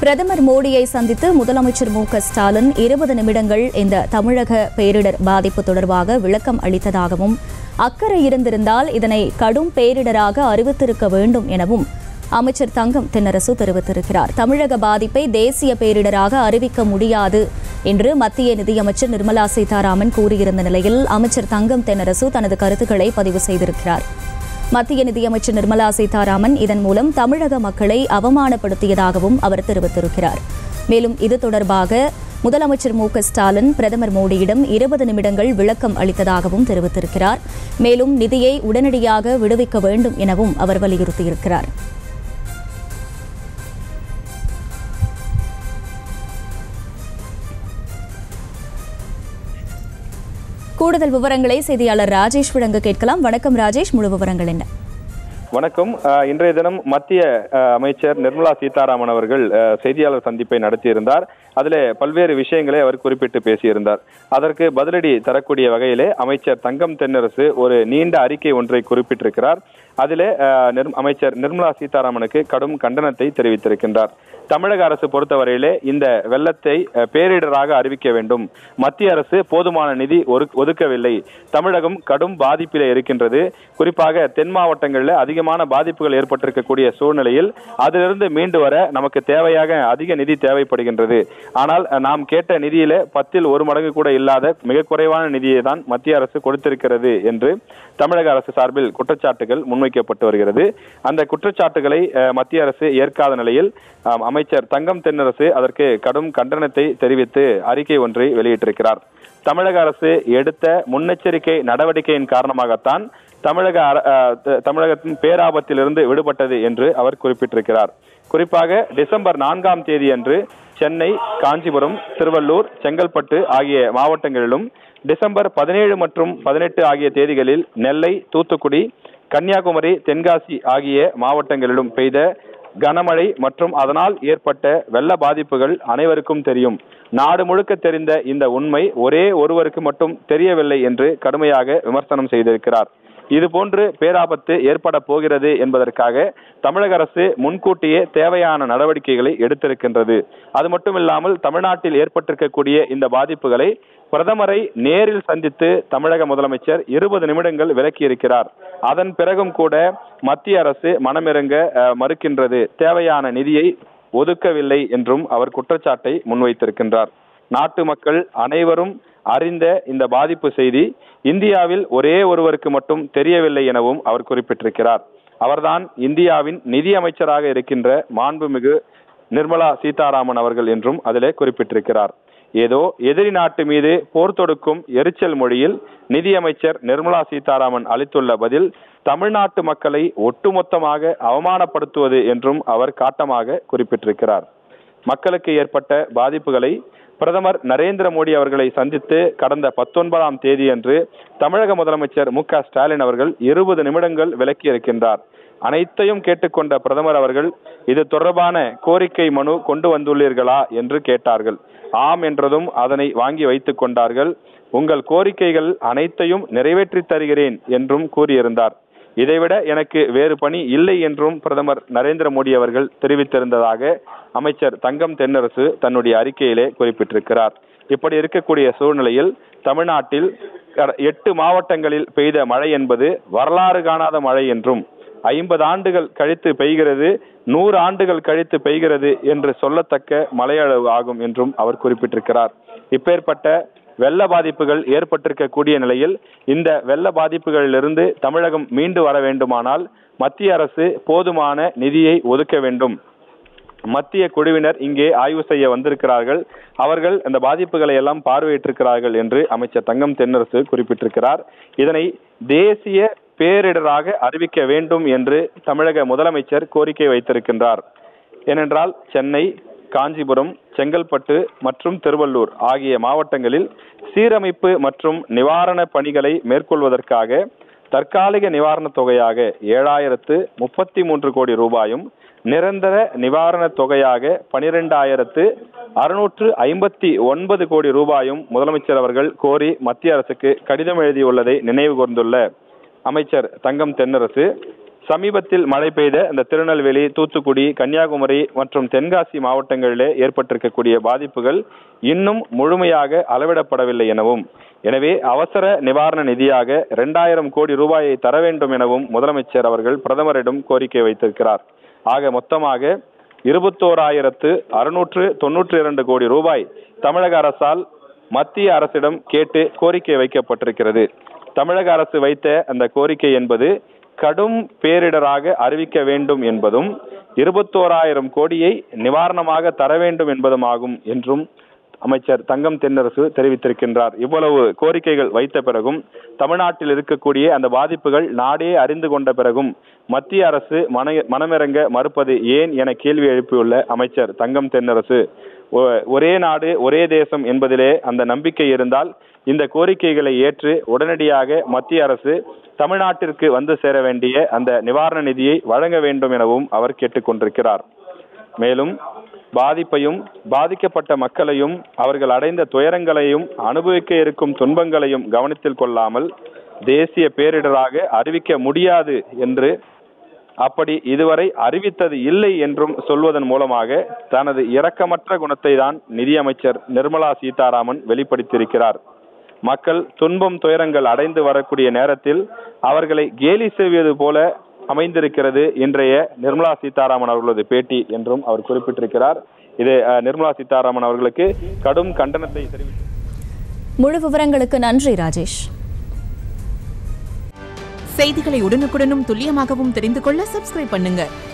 பிரதமர் மோடியை சந்தித்து முதலமைச்சர் மு க ஸ்டாலின் இருபது நிமிடங்கள் இந்த தமிழக பேரிடர் பாதிப்பு தொடர்பாக விளக்கம் அளித்ததாகவும் அக்கறை இருந்திருந்தால் இதனை கடும் பேரிடராக அறிவித்திருக்க வேண்டும் எனவும் அமைச்சர் தங்கம் தென்னரசு தெரிவித்திருக்கிறார் தமிழக பாதிப்பை தேசிய பேரிடராக அறிவிக்க முடியாது என்று மத்திய நிதியமைச்சர் நிர்மலா சீதாராமன் கூறியிருந்த நிலையில் அமைச்சர் தங்கம் தென்னரசு தனது கருத்துக்களை பதிவு செய்திருக்கிறார் மத்திய நிதியமைச்சர் நிர்மலா சீதாராமன் இதன் மூலம் தமிழக மக்களை அவமானப்படுத்தியதாகவும் அவர் தெரிவித்திருக்கிறார் மேலும் இது தொடர்பாக முதலமைச்சர் மு க ஸ்டாலின் பிரதமர் மோடியிடம் இருபது நிமிடங்கள் விளக்கம் அளித்ததாகவும் தெரிவித்திருக்கிறார் மேலும் நிதியை உடனடியாக விடுவிக்க வேண்டும் எனவும் அவர் வலியுறுத்தியிருக்கிறார் கூடுதல் விவரங்களை செய்தியாளர் ராஜேஷ் வழங்க கேட்கலாம் வணக்கம் ராஜேஷ் முழு விவரங்கள் என்ன வணக்கம் அஹ், இன்றைய தினம் மத்திய அஹ், அமைச்சர் நிர்மலா சீதாராமன் அவர்கள் அஹ், செய்தியாளர் சந்திப்பை நடத்தியிருந்தார் அதிலே பல்வேறு விஷயங்களை அவர் குறிப்பிட்டு பேசியிருந்தார் அதற்கு பதிலடி தரக்கூடிய வகையிலே அமைச்சர் தங்கம் தென்னரசு ஒரு நீண்ட அறிக்கை ஒன்றை குறிப்பிட்டிருக்கிறார் அதிலே அஹ், நிர்- அமைச்சர் நிர்மலா சீதாராமனுக்கு கடும் கண்டனத்தை தெரிவித்திருக்கின்றார் தமிழக அரசு பொறுத்தவரையிலே இந்த வெள்ளத்தை அஹ், பேரிடராக அறிவிக்க வேண்டும் மத்திய அரசு போதுமான நிதி ஒதுக்- ஒதுக்கவில்லை தமிழகம் கடும் பாதிப்பிலே இருக்கின்றது குறிப்பாக தென் மாவட்டங்களில் அதிகமான பாதிப்புகள் ஏற்பட்டிருக்கக்கூடிய சூழ்நிலையில் அதிலிருந்து மீண்டு வர நமக்கு தேவையாக அதிக நிதி தேவைப்படுகின்றது ஆனால் அஹ், நாம் கேட்ட நிதியில பத்தில் ஒரு மடங்கு கூட இல்லாத மிக குறைவான நிதியை தான் மத்திய அரசு கொடுத்திருக்கிறது என்று தமிழக அரசு சார்பில் குற்றச்சாட்டுகள் முன்வைக்கப்பட்டு வருகிறது அந்த குற்றச்சாட்டுகளை அஹ், மத்திய அரசு ஏற்காத நிலையில் ஆம், அமைச்சர் தங்கம் தென்னரசு அதற்கு கடும் கண்டனத்தை தெரிவித்து அறிக்கை ஒன்றை வெளியிட்டிருக்கிறார் தமிழக அரசு எடுத்த முன்னெச்சரிக்கை நடவடிக்கையின் காரணமாகத்தான் தமிழக அர- அஹ், த- தமிழகத்தின் பேராபத்திலிருந்து விடுபட்டது என்று அவர் குறிப்பிட்டிருக்கிறார் குறிப்பாக டிசம்பர் நான்காம் தேதி அன்று சென்னை காஞ்சிபுரம் திருவள்ளூர் செங்கல்பட்டு ஆகிய மாவட்டங்களிலும் டிசம்பர் பதினேழு மற்றும் பதினெட்டு ஆகிய தேதிகளில் நெல்லை தூத்துக்குடி கன்னியாகுமரி தென்காசி ஆகிய மாவட்டங்களிலும் பெய்த கனமழை மற்றும் அதனால் ஏற்பட்ட வெள்ள பாதிப்புகள் அனைவருக்கும் தெரியும் நாடு முழுக்க தெரிந்த இந்த உண்மை ஒரே ஒருவருக்கு மட்டும் தெரியவில்லை என்று கடுமையாக விமர்சனம் செய்திருக்கிறார் இதுபோன்று பேராபத்து ஏற்பட போகிறது என்பதற்காக தமிழக அரசு முன்கூட்டியே தேவையான நடவடிக்கைகளை எடுத்திருக்கின்றது அது மட்டுமில்லாமல் தமிழ்நாட்டில் ஏற்பட்டிருக்கக்கூடிய இந்த பாதிப்புகளை பிரதமரை நேரில் சந்தித்து தமிழக முதலமைச்சர் இருபது நிமிடங்கள் விலக்கியிருக்கிறார் அதன் பிறகும் கூட மத்திய அரசு மனமிறங்க அஹ், மறுக்கின்றது தேவையான நிதியை ஒதுக்கவில்லை என்றும் அவர் குற்றச்சாட்டை முன்வைத்திருக்கின்றார் நாட்டு மக்கள் அனைவரும் அறிந்த இந்த பாதிப்பு செய்தி இந்தியாவில் ஒரே ஒருவருக்கு மட்டும் தெரியவில்லை எனவும் அவர் குறிப்பிட்டிருக்கிறார் அவர்தான் இந்தியாவின் நிதி அமைச்சராக இருக்கின்ற மாண்புமிகு நிர்மலா சீதாராமன் அவர்கள் என்றும் அதிலே குறிப்பிட்டிருக்கிறார் ஏதோ எதிரி நாட்டு மீது போர் தொடுக்கும் எரிச்சல் மொழியில் நிதியமைச்சர் நிர்மலா சீதாராமன் அளித்துள்ள பதில் தமிழ்நாட்டு மக்களை ஒட்டுமொத்தமாக அவமானப்படுத்துவது என்றும் அவர் காட்டமாக குறிப்பிட்டிருக்கிறார் மக்களுக்கு ஏற்பட்ட பாதிப்புகளை பிரதமர் நரேந்திர மோடி அவர்களை சந்தித்து கடந்த பத்தொன்பதாம் தேதியன்று தமிழக முதலமைச்சர் மு க ஸ்டாலின் அவர்கள் இருபது நிமிடங்கள் விலக்கியிருக்கின்றார் அனைத்தையும் கேட்டுக்கொண்ட பிரதமர் அவர்கள் இது தொடர்பான கோரிக்கை மனு கொண்டு வந்துள்ளீர்களா என்று கேட்டார்கள் ஆம் என்றதும் அதனை வாங்கி வைத்துக் கொண்டார்கள் உங்கள் கோரிக்கைகள் அனைத்தையும் நிறைவேற்றித் தருகிறேன் என்றும் கூறியிருந்தார் இதைவிட எனக்கு வேறு பணி இல்லை என்றும் பிரதமர் நரேந்திர மோடி அவர்கள் தெரிவித்திருந்ததாக அமைச்சர் தங்கம் தென்னரசு தன்னுடைய அறிக்கையிலே குறிப்பிட்டிருக்கிறார் இப்படி இருக்கக்கூடிய சூழ்நிலையில் தமிழ்நாட்டில் கட- எட்டு மாவட்டங்களில் பெய்த மழை என்பது வரலாறு காணாத மழை என்றும் ஐம்பது ஆண்டுகள் கழித்து பெய்கிறது நூறு ஆண்டுகள் கழித்து பெய்கிறது என்று சொல்லத்தக்க மழையளவு ஆகும் என்றும் அவர் குறிப்பிட்டிருக்கிறார் இப்பேற்பட்ட வெள்ள பாதிப்புகள் ஏற்பட்டிருக்கக்கூடிய நிலையில் இந்த வெள்ள பாதிப்புகளிலிருந்து தமிழகம் மீண்டு வர வேண்டுமானால் மத்திய அரசு போதுமான நிதியை ஒதுக்க வேண்டும் மத்திய குழுவினர் இங்கே ஆய்வு செய்ய வந்திருக்கிறார்கள் அவர்கள் அந்த பாதிப்புகளை எல்லாம் பார்வையிட்டிருக்கிறார்கள் என்று அமைச்சர் தங்கம் தென்னரசு குறிப்பிட்டிருக்கிறார் இதனை தேசிய பேரிடராக அறிவிக்க வேண்டும் என்று தமிழக முதலமைச்சர் கோரிக்கை வைத்திருக்கின்றார் ஏனென்றால் சென்னை காஞ்சிபுரம் செங்கல்பட்டு மற்றும் திருவள்ளூர் ஆகிய மாவட்டங்களில் சீரமைப்பு மற்றும் நிவாரண பணிகளை மேற்கொள்வதற்காக தற்காலிக நிவாரணத் தொகையாக ஏழாயிரத்து முப்பத்தி மூன்று கோடி ரூபாயும் நிரந்தர நிவாரணத் தொகையாக பனிரெண்டாயிரத்து அறுநூற்று ஐம்பத்தி ஒன்பது கோடி ரூபாயும் முதலமைச்சர் அவர்கள் கோரி மத்திய அரசுக்கு கடிதம் எழுதியுள்ளதை நினைவு கூர்ந்துள்ள அமைச்சர் தங்கம் தென்னரசு சமீபத்தில் மழை பெய்த இந்த திருநெல்வேலி தூத்துக்குடி கன்னியாகுமரி மற்றும் தென்காசி மாவட்டங்களிலே ஏற்பட்டிருக்கக்கூடிய பாதிப்புகள் இன்னும் முழுமையாக அளவிடப்படவில்லை எனவும் எனவே அவசர நிவாரண நிதியாக இரண்டாயிரம் கோடி ரூபாயை தர வேண்டும் எனவும் முதலமைச்சர் அவர்கள் பிரதமரிடம் கோரிக்கை வைத்திருக்கிறார் ஆக மொத்தமாக இருபத்தோராயிரத்து அறுநூற்று தொன்னூற்றி இரண்டு கோடி ரூபாய் தமிழக அரசால் மத்திய அரசிடம் கேட்டு கோரிக்கை வைக்கப்பட்டிருக்கிறது தமிழக அரசு வைத்த அந்த கோரிக்கை என்பது கடும் பேரிடராக அறிவிக்க வேண்டும் என்பதும் இருபத்தோராயிரம் கோடியை நிவாரணமாக தர வேண்டும் என்பதுமாகும் என்றும் அமைச்சர் தங்கம் தென்னரசு தெரிவித்திருக்கின்றார் இவ்வளவு கோரிக்கைகள் வைத்த பிறகும் தமிழ்நாட்டில் இருக்கக்கூடிய அந்த பாதிப்புகள் நாடே அறிந்து கொண்ட பிறகும் மத்திய அரசு மன மனமிறங்க மறுப்பது ஏன் என கேள்வி எழுப்பியுள்ள அமைச்சர் தங்கம் தென்னரசு ஒ- ஒரே நாடு ஒரே தேசம் என்பதிலே அந்த நம்பிக்கை இருந்தால் இந்த கோரிக்கைகளை ஏற்று உடனடியாக மத்திய அரசு தமிழ்நாட்டிற்கு வந்து சேர வேண்டிய அந்த நிவாரண நிதியை வழங்க வேண்டும் எனவும் அவர் கேட்டுக்கொண்டிருக்கிறார் மேலும் பாதிப்பையும் பாதிக்கப்பட்ட மக்களையும் அவர்கள் அடைந்த துயரங்களையும் அனுபவிக்க இருக்கும் துன்பங்களையும் கவனத்தில் கொள்ளாமல் தேசிய பேரிடராக அறிவிக்க முடியாது என்று அப்படி இதுவரை அறிவித்தது இல்லை என்றும் சொல்வதன் மூலமாக தனது இரக்கமற்ற குணத்தை தான் நிதியமைச்சர் நிர்மலா சீதாராமன் வெளிப்படுத்தியிருக்கிறார் மக்கள் துன்பம் துயரங்கள் அடைந்து வரக்கூடிய நேரத்தில் அவர்களை கேலி செய்வது போல அமைந்திருக்கிறது இன்றைய நிர்மலா சீதாராமன் அவர்களது பேட்டி என்றும் அவர் குறிப்பிட்டிருக்கிறார் இது அஹ், நிர்மலா சீதாராமன் அவர்களுக்கு கடும் கண்டனத்தை தெரிவித்து முழு விவரங்களுக்கு நன்றி ராஜேஷ் செய்திகளை உடனுக்குடனும் துல்லியமாகவும் தெரிந்து கொள்ள சப்ஸ்கிரைப் பண்ணுங்க